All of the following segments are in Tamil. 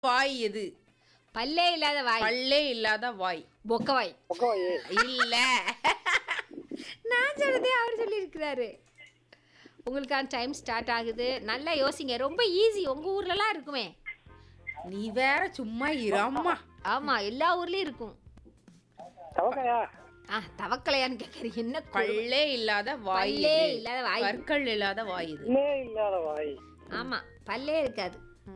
வாய் எது பல்லே இல்லாத வாய் பல்லே இல்லாத வாய் பொக்க வாய் பக்கவாயி இல்ல நான் சொன்னதே அவர் சொல்லியிருக்கிறாரு உங்களுக்கான டைம் ஸ்டார்ட் ஆகுது நல்லா யோசிங்க ரொம்ப ஈஸி உங்க ஊர்லலாம் இருக்குமே நீ வேற சும்மா இராமா ஆமா எல்லா ஊர்லயும் இருக்கும் தவக்கையா ஆ தவக்கலையான்னு கேட்கறீங்க என்ன கொடுமை. பல்லே இல்லாத வாய் பல்லே எது? இல்லாத வாய் பற்கள் இல்லாத வாய் இது இல்லே இல்லாத வாய் ஆமா பல்லே இருக்காது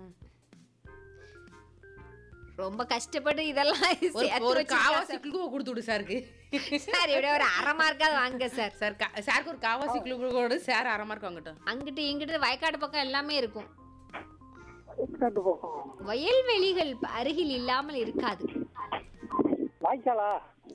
ரொம்ப கஷ்டப்பட்டு இதெல்லாம் ஒரு சேர்த்து ஒரு வச்சிருக்கா காவாசி சார். குழுவை கொடுத்து விடு சாருக்கு சார் இப்படியே ஒரு அரை மார்க்காவது வாங்க சார் சார் கா- சாருக்கு ஒரு காவாசி குழு கொடு சார் அரை மார்க் வாங்கட்டும் அங்கிட்டு இங்கிட்டு வயக்காடு பக்கம் எல்லாமே இருக்கும் கண்டு போகும் வயல்வெளிகள் அருகில் இல்லாமல் இருக்காது வாய்க்காலா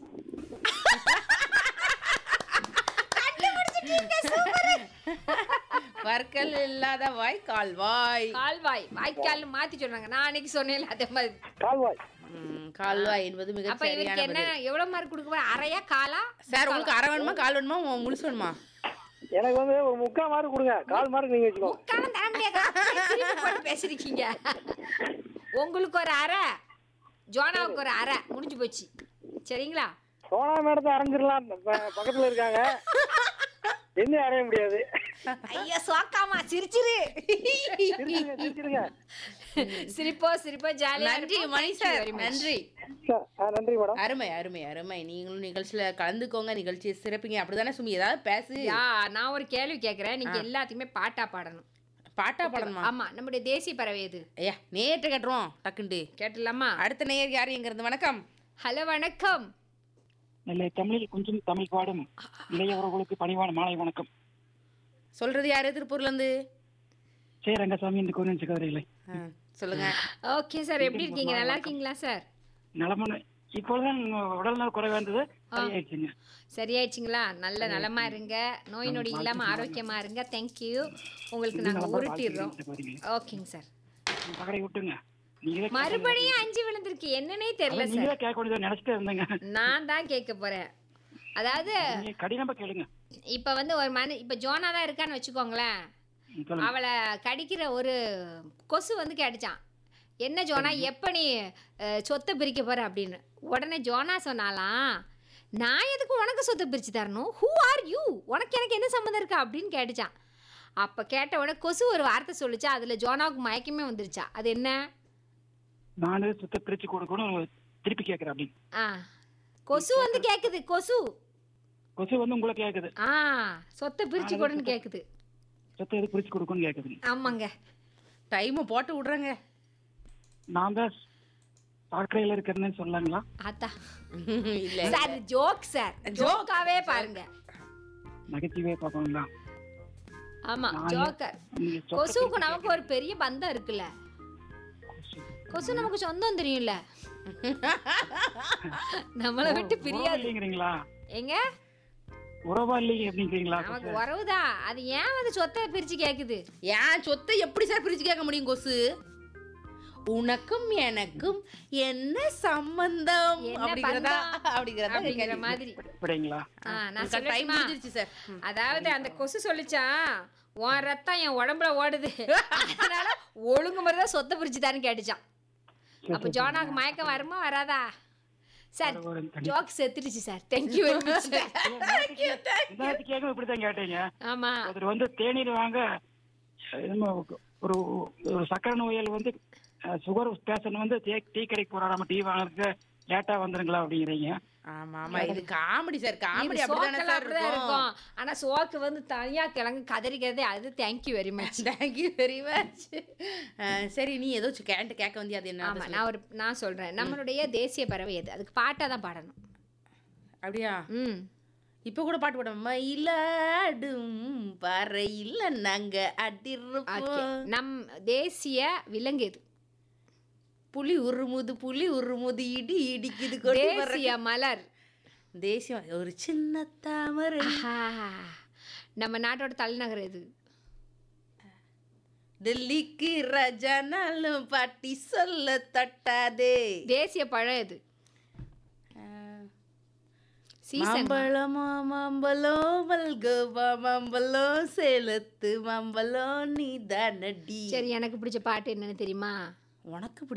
பற்கள் இல்லாத வாய் கால்வாய் கால்வாய் வாய்க்கால் மாத்தி சொன்னாங்க நான் அன்னைக்கு சொன்னேன் அதே மாதிரி கால்வாய் ம், கால்வாய் என்பது மிக அப்ப இவருக்கு சரியான என்ன பதில் எவ்வளவு மார்க் கொடுக்க போற அரையா காலா சார் உங்களுக்கு அரை வேணுமா கால் வேணுமா உ- முழுசு வேணுமா எனக்கு வந்து ஒரு முக்கால் மார்க் கொடுங்க கால் மார்க் நீங்க வச்சுக்கோ முக்காலம் தர முடியாது திருப்பி போட்டு பேசிருக்கீங்க உங்களுக்கு ஒரு அரை ஜோனாவுக்கு ஒரு அரை முடிஞ்சு போச்சு சரிங்களா சோனா மேடத்தை அரைஞ்சிடலாம் ப- பக்கத்துல இருக்காங்க என்ன அறைய முடியாது ஐயா சோக்காமா சிரிச்சிரு சிரிச்சிருங்க சிரிச்சிருங்க சிரிப்போ சிரிப்போ ஜாலியா நன்றி மணி சார் நன்றி சார் ஆ, நன்றி மேடம் அருமை அருமை அருமை நீங்களும் நிகழ்ச்சியில கலந்துக்கோங்க நிகழ்ச்சியை சிறப்பிங்க அப்படிதானே சுமி ஏதாவது பேசு யா நான் ஒரு கேள்வி கேக்குறேன் நீங்க எல்லாத்தையுமே பாட்டா பாடணும் பாட்டா பாடணுமா ஆமா நம்முடைய தேசிய பறவை எது ஐயா நேற்று கேட்டுருவோம் டக்குண்டு கேட்டலாமா அடுத்த நேயர் யார் எங்க இருந்து வணக்கம் ஹலோ வணக்கம் நெல்லை தமிழில் கொஞ்சம் தமிழ் பாடும் இளைய உறவுகளுக்கு பணிவான மாலை வணக்கம் சொல்றது யாரு திருப்பூர்ல இருந்து சே ரங்கசாமி இந்த கோரின் சகோதரிகளை ஆ, சொல்லுங்க ஓகே சார் எப்படி இருக்கீங்க நல்லா இருக்கீங்களா சார் நலமான இப்பொழுதுதான் உடல்நல குறைவா இருந்தது சரியாயிடுச்சுங்க சரியாயிடுச்சுங்களா நல்ல நலமா இருங்க நோய் நொடி இல்லாம ஆரோக்கியமா இருங்க தேங்க்யூ உங்களுக்கு நாங்க உருட்டிடுறோம் ஓகேங்க சார் பகடை விட்டுங்க நீங்களே மறுபடியும் அஞ்சு விழுந்திருக்கு என்னன்னே தெரியல சார் நீங்களே கேட்க வேண்டியதை நினைச்சிட்டே இருந்தேங்க நான் தான் கேட்க போறேன் அதாவது நீங்க கடினமா கேளுங்க இப்ப வந்து ஒரு மனு இப்ப ஜோனா தான் இருக்கான்னு வச்சுக்கோங்களேன் ம், சொல்லுங்க அவளை கடிக்கிற ஒரு கொசு வந்து கேட்டுச்சான் என்ன ஜோனா எப்போ நீ அஹ், சொத்தை பிரிக்க போற அப்படின்னு உடனே ஜோனா சொன்னாலாம் நான் எதுக்கு உனக்கு சொத்தை பிரித்து தரணும் ஹூ ஆர் யூ உனக்கு எனக்கு என்ன சம்மந்தம் இருக்கா அப்படின்னு கேட்டுச்சான் அப்போ கேட்ட உடனே கொசு ஒரு வார்த்தை சொல்லுச்சா அதில் ஜோனாவுக்கு மயக்கமே வந்துருச்சா அது என்ன நானு சுத்த பிரிச்சு கொடுக்கணும் திருப்பி கேட்கறேன் அப்படின்னு ஆ கொசு வந்து கேட்குது கொசு கொசு வந்து உங்களை கேக்குது ஆ சொத்தை பிரித்து கொடுன்னு கேட்குது சொத்தை எது பிரிச்சு கொடுக்கணும்னு கேக்குதுங்க ஆமாங்க டைமை போட்டு விடுறேங்க நான் தான் சாக்கடையில இருக்கிறேன்னு சொல்லலாங்களா ஆத்தா இல்ல சார் ஜோக் சார் ஜோக்காவே பாருங்க நகைச்சுவையே பார்க்கணுங்களா ஆமா நான் ஜோக்கர் நீங்க சொத்தை கொசுவுக்கு பிரிச்சு நமக்கு ஒரு பெரிய பந்தம் இருக்குல்ல கொசு. கொசு நமக்கு சொந்தம் தெரியும்ல நம்மளை விட்டு உறவு பிரியாது இல்லைங்கிறீங்களா எங்க உறவா இல்லைங்க அப்படிங்கிறீங்களா நமக்கு உறவுதான் அது ஏன் வந்து சொத்தை பிரிச்சு கேக்குது ஏன் சொத்தை எப்படி சார் பிரிச்சு கேட்க முடியும் கொசு உனக்கும் எனக்கும் என்ன சம்பந்தம் என்ன அப்படிங்கிறதா பந்தம்? அப்படிங்கிறதா அப்படிங்கிற கேள்வி. மாதிரி அப்படிங்களா ஆ, நான் டைம் சொல்லட்டுமா முடிஞ்சிருச்சு சார் ம். அதாவது அந்த கொசு சொல்லிச்சான் உன் ரத்தம் என் உடம்புல ஓடுது அதனால ஒழுங்கு மாதிரி தான் சொத்தை பிரிச்சுதான்னு கேட்டுச்சான் அப்ப ஜோனாக்கு மயக்கம் வருமா வராதா சார் வரும், கண்டிப்பா. ஜோக் செத்துடுச்சு சார் தேங்க்யூ வெரி மச் ரெண்டாயிரத்தி கேட்கும் இப்படித்தான் கேட்டீங்க ஆமா ஒருத்தர் வந்து தேநீர் வாங்க என்னமோ ஒரு ஒரு சக்கரை நோயால் வந்து சுகர் பேஷண்ட் வந்து டீ டீ கடைக்கு போறாராம டீ வாங்குறதுக்கு லேட்டா வந்துருங்களா அப்படிங்கிறீங்க ஆமா ஆமா இது காமெடி சார் காமெடி இது அப்படிதானே சோக்கெல்லாம் சார் அப்படிதான் இருக்கும் இருக்கும் ஆனா சோக்கு வந்து தனியா கிழங்கு கதறிக்கிறதே அது thank you very much thank you very much சரி நீ ஏதோ கேட்டு கேட்க வந்தியா அது என்ன ஆமா நான் ஒரு நான் சொல்றேன் நம்மளுடைய தேசிய பறவை எது அதுக்கு பாட்டா தான் பாடணும் அப்படியா ம் இப்ப கூட பாட்டு போட மயிலாடும் பறையில் நாங்க ஓகே அடிருப்போம் நம் தேசிய விலங்கு எது புலி உருமுது புலி உருமுது இடி இடிக்குது கொடி வர்ற- தேசிய மலர் தேசியம் ஒரு சின்ன தாமரை ஆஹா. நம்ம நாட்டோட தலைநகர் எது டெல்லிக்கு ரஜானாலும் பாட்டி சொல்ல தட்டாதே தேசிய பழம் எது சீசன் மாம்பழமா மாம்பழம் மல்கோவா மாம்பழம் சேலத்து மாம்பழம் நீ தானடி சரி எனக்கு பிடிச்ச பாட்டு என்னன்னு தெரியுமா உனக்கு பிடிச்ச